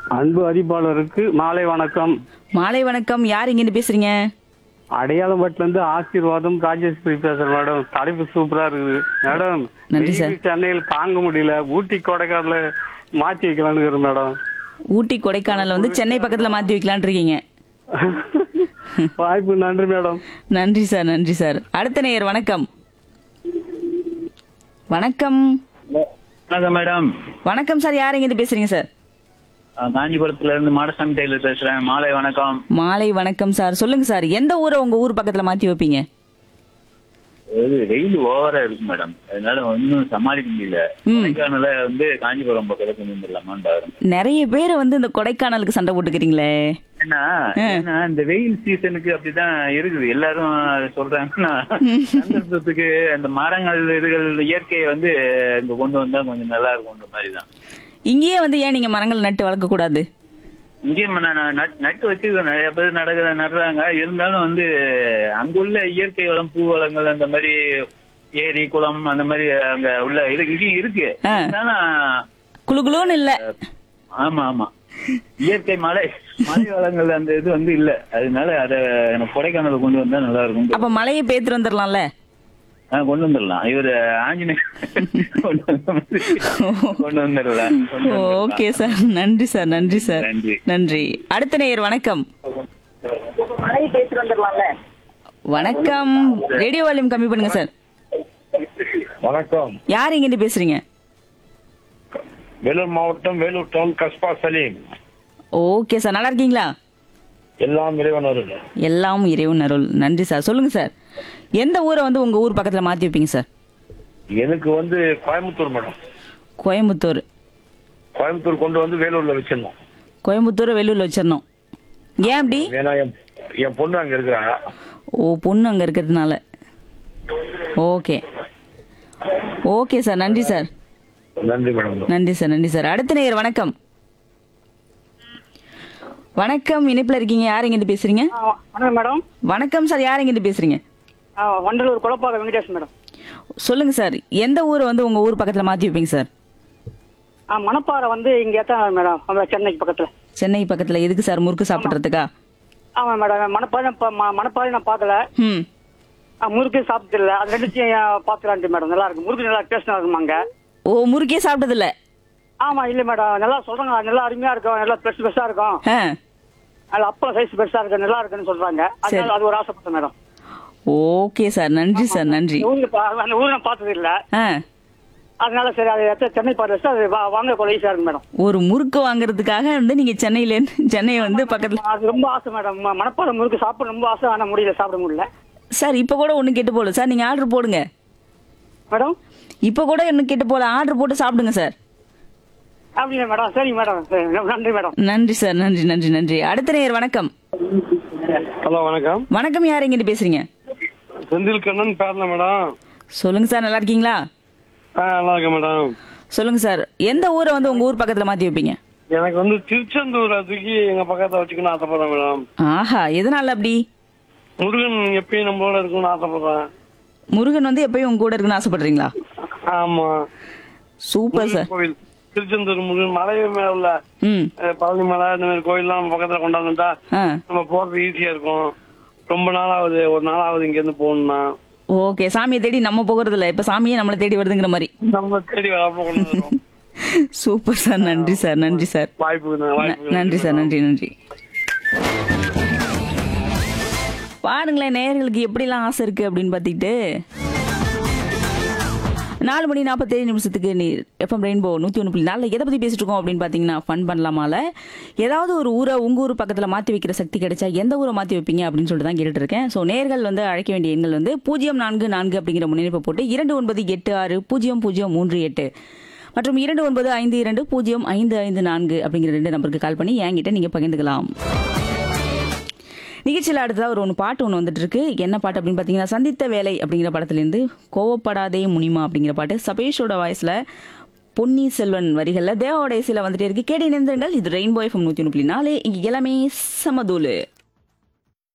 அன்பு அறிவாளருக்கு மாலை வணக்கம் மாலை வணக்கம் யார் இங்கிருந்து பேசுறீங்க அடையாளம்பட்டுல இருந்து ஆசீர்வாதம் ராஜேஸ்வரி பேசுறேன் மேடம் தலைப்பு சூப்பரா இருக்குது மேடம் நன்றி சார். வெயில் சென்னையில் தாங்க முடியல ஊட்டி கொடைக்கானல மாத்தி வைக்கலாம்னு இருக்கிறேன் மேடம் ஊட்டி கொடைக்கானல் வந்து சென்னை பக்கத்துல மாத்தி வைக்கலாம்னு இருக்கீங்க வாய்ப்பு நன்றி மேடம் நன்றி சார் நன்றி சார் அடுத்த நேயர் வணக்கம் வணக்கம் வணக்கம் மேடம் வணக்கம் சார் யார் இங்கிருந்து பேசுறீங்க சார் அஹ் காஞ்சிபுரத்துல இருந்து மாடசாமி டெய்லர் பேசுறேன் மாலை வணக்கம் மாலை வணக்கம் சார் சொல்லுங்க சார் எந்த ஊரை உங்க ஊர் பக்கத்துல மாத்தி வைப்பீங்க இது வெயில் ஓவரா இருக்கு மேடம் அதனால ஒன்னும் சமாளிக்க முடியல கொடைக்கானல வந்து காஞ்சிபுரம் பக்கத்துல கொண்டு வந்துடலாமான்னு பாருங்க நிறைய பேர் வந்து இந்த கொடைக்கானலுக்கு சண்டை போட்டுக்கிறீங்களே ஏன்னா ஏன்னா இந்த வெயில் சீசனுக்கு அப்படிதான் இருக்குது எல்லாரும் அதை சொல்றாங்கன்னா சந்தர்ப்பத்துக்கு அந்த மரங்கள் இதுகள் இயற்கையை வந்து இங்க கொண்டு வந்தா கொஞ்சம் நல்லா இருக்கும்ன்ற மாதிரி தான் இங்கேயே வந்து ஏன் நீங்க மரங்கள் நட்டு வளர்க்க கூடாது இங்கேயும் நான் நான் நட்- நட்டு வச்சிருக்கேன் நிறைய பேர் நடக்கிற நடுறாங்க இருந்தாலும் வந்து அங்குள்ள இயற்கை வளம் பூ வளங்கள் அந்த மாதிரி ஏரி குளம் அந்த மாதிரி அங்க உள்ள இது இங்கேயும் இருக்கு ஆ. இருந்தாலும் குளு குளுன்னு இல்ல ஆமா ஆமா இயற்கை மலை மலை வளங்கள் அந்த இது வந்து இல்ல அதனால அத எனக்கு கொடைக்கானல் கொண்டு வந்தா நல்லா இருக்கும் அப்ப மலையை பேத்துட்டு வந்துடலாம்ல ஆ, கொண்டு வந்துடலாம் இவரு ஆஞ்சநேயர் கொண்டு வந்து- கொண்டு வந்துடலாம் கொண்டு வந்துடலாம். ஓகே சார் நன்றி சார் நன்றி சார் நன்றி. நன்றி அடுத்த நேயர் வணக்கம் வணக்கம் ரேடியோ வால்யூம் கம்மி பண்ணுங்க சார் வணக்கம் யார் இங்கிருந்து பேசுறீங்க வேலூர் மாவட்டம் Vellore town Kasba Salim okay sir நல்லா இருக்கீங்களா எல்லாம் இறைவனர்கள் எல்லாம் இறைவன் அருள் நன்றி சார் சொல்லுங்க சார் எந்த ஊரை வந்து உங்க ஊர் பக்கத்துல மாத்தி வைப்பீங்க சார் எனக்கு வந்து கோயம்புத்தூர் மேடம் கோயம்புத்தூர் கோயம்புத்தூர் கொண்டு வந்து வேலூர்ல வச்சிருந்தோம் கோயம்புத்தூர் வெள்ளூர்ல வச்சிடணும் ஏன் அப்படி ஏன்னா என் என் பொண்ணு அங்க இருக்கிறா ஓ பொண்ணு அங்க இருக்கிறதுனால ஓகே ஓகே சார் நன்றி சார் நன்றி மேடம் நன்றி சார் நன்றி சார் அடுத்த நேயர் வணக்கம் வணக்கம் இணைப்புல இருக்கீங்க யார் இங்கிருந்து பேசுறீங்க ஆ, வணக்கம் மேடம் வணக்கம் சார் யார் இங்கிருந்து பேசுறீங்க ஆ, வண்டலூர் குழப்பாக வெங்கடேஷ் மேடம் சொல்லுங்க சார் எந்த ஊரை வந்து உங்க ஊர் பக்கத்துல மாத்தி வைப்பீங்க சார் ஆ மணப்பாறை வந்து இங்கே தான் மேடம் அந்த சென்னைக்கு பக்கத்தில் சென்னை பக்கத்துல எதுக்கு சார் முறுக்கு சாப்பிடுறதுக்கா ஆமாம் மேடம் மணப்பாறை ப- ம- மணப்பாறை நான் பார்க்கல ம் ஆ, முறுக்கு சாப்பிட்டதில்ல அது ரெண்டுத்தையும் பார்த்துலான்ட்டு மேடம் நல்லா இருக்கு முறுக்கு நல்லா டேஸ்ட் இருக்குமா அங்கே ஓ முறுக்கே சாப்பிட்டது இல்ல ஆமாம் இல்லை மேடம் நல்லா சொல்கிறாங்க நல்லா அருமையாக இருக்கும் நல்லா பெருசு பெருசாக இருக்கும் ஆ அது அப்பளம் சைஸ் பெருசாக இருக்கு நல்லா இருக்குன்னு சொல்கிறாங்க சரி. அதனால அது ஒரு ஆசைப்பட்டேன் மேடம் ஓகே சார் நன்றி சார் நன்றி இந்த ஊருக்கு பா- அந்த ஊரை நான் பார்த்தது இல்லை ஆ அதனால சரி அது எடுத்து சென்னை பார்த்து வச்சு அது வா- வாங்க கூட ஈஸியாக இருக்கு மேடம் ஒரு முறுக்கு வாங்குறதுக்காக வந்து நீங்க சென்னையில இருந்து சென்னையை வந்து பக்கத்துல அது ரொம்ப ஆசை மேடம் ம- மணப்பாறை முறுக்கு சாப்பிட ரொம்ப ஆசை ஆனால் முடியல சாப்பிட முடியல சார் இப்ப கூட ஒண்ணு கெட்டு போல சார் நீங்க ஆர்டர் போடுங்க மேடம் இப்ப கூட ஒண்ணு கெட்டு போல ஆர்டர் போட்டு சாப்பிடுங்க சார் அப்படியா மேடம் சரிங்க மேடம் சரி, நன்றி மேடம் நன்றி சார் நன்றி நன்றி நன்றி அடுத்த நேயர் வணக்கம் ஹலோ வணக்கம் வணக்கம் யார் இங்கிட்டு பேசுறீங்க செந்தில் கண்ணன் பேரல மேடம் சொல்லுங்க சார் நல்லா இருக்கீங்களா ஆ நல்லா இருக்கேன் மேடம் சொல்லுங்க சார் எந்த ஊரை வந்து உங்க ஊர் பக்கத்துல மாத்தி வைப்பீங்க எனக்கு வந்து திருச்செந்தூர் அதுக்கு எங்க பக்கத்துல வச்சுக்கணும்னு ஆசைப்படுறேன் மேடம் ஆஹா எதனால அப்படி முருகன் எப்பயும் நம்மளோட இருக்கணும்னு ஆசைப்படுறேன் முருகன் வந்து எப்பயும் உங்க கூட இருக்குன்னு ஆசைப்படுறீங்களா ஆமா சூப்பர் சார் முருகன் கோவில் திருச்செந்தூர் முருகன் மலை மேல உள்ள ம் அஹ், பழனி மலை இந்த மாதிரி கோயில்லாம் நம்ம பக்கத்துல கொண்டாந்துட்டா ஆ நம்ம போறது ஈஸியா இருக்கும் ரொம்ப நாளாவது ஒரு நாளாவது இங்க இருந்து போகணும்னா ஓகே சாமியை தேடி நம்ம போகிறது இல்ல இப்ப சாமியே நம்மளை தேடி வருதுங்கிற மாதிரி நம்ம தேடி வரப்போ கொண்டு வரோம் சூப்பர் சார் நன்றி சார் நன்றி சார் வாய்ப்பு ந- வாய்ப்பு நன்றி சார் நன்றி நன்றி பாருங்களேன் நேயர்களுக்கு எப்படிலாம் ஆசை இருக்கு அப்படின்னு பார்த்துக்கிட்டு நாலு மணி நாற்பத்தேழு நிமிஷத்துக்கு நீ எஃப்எம் ரெயின்போ நூற்றி ஒன்று புள்ளி நாலில் எதை பற்றி பேசிட்டு இருக்கோம் அப்படின்னு பார்த்தீங்கன்னா ஃபன் பண்ணலாமால ஏதாவது ஒரு ஊரை உங்கள் ஊர் பக்கத்தில் மாற்றி வைக்கிற சக்தி கிடைச்சா எந்த ஊரை மாற்றி வைப்பீங்க அப்படின்னு சொல்லிட்டு தான் கேட்டுட்டு இருக்கேன் ஸோ நேர்கள் வந்து அழைக்க வேண்டிய எண்கள் வந்து பூஜ்ஜியம் நான்கு நான்கு அப்படிங்கிற முன்னிணைப்பை போட்டு இரண்டு ஒன்பது எட்டு ஆறு பூஜ்ஜியம் பூஜ்ஜியம் மூன்று எட்டு மற்றும் இரண்டு ஒன்பது ஐந்து இரண்டு பூஜ்ஜியம் ஐந்து ஐந்து நான்கு அப்படிங்கிற ரெண்டு நம்பருக்கு கால் பண்ணி என்கிட்ட நீங்கள் பகிர்ந்துக்கலாம் நிகழ்ச்சியில் அடுத்ததாக ஒரு ஒன்று பாட்டு ஒன்று வந்துட்டு இருக்கு என்ன பாட்டு அப்படின்னு பார்த்தீங்கன்னா சந்தித்த வேலை அப்படிங்கிற படத்துலேருந்து கோவப்படாதே முனிமா அப்படிங்கிற பாட்டு சபேஷோட வாய்ஸில் பொன்னி செல்வன் வரிகளில் தேவாவோட இசையில் வந்துட்டே இருக்கு கேடி நிறுந்தங்கள் இது ரெயின்போ எஃப்எம் நூற்றி ஒன்று புள்ளி நாலு இங்கே எல்லாமே சமதூலு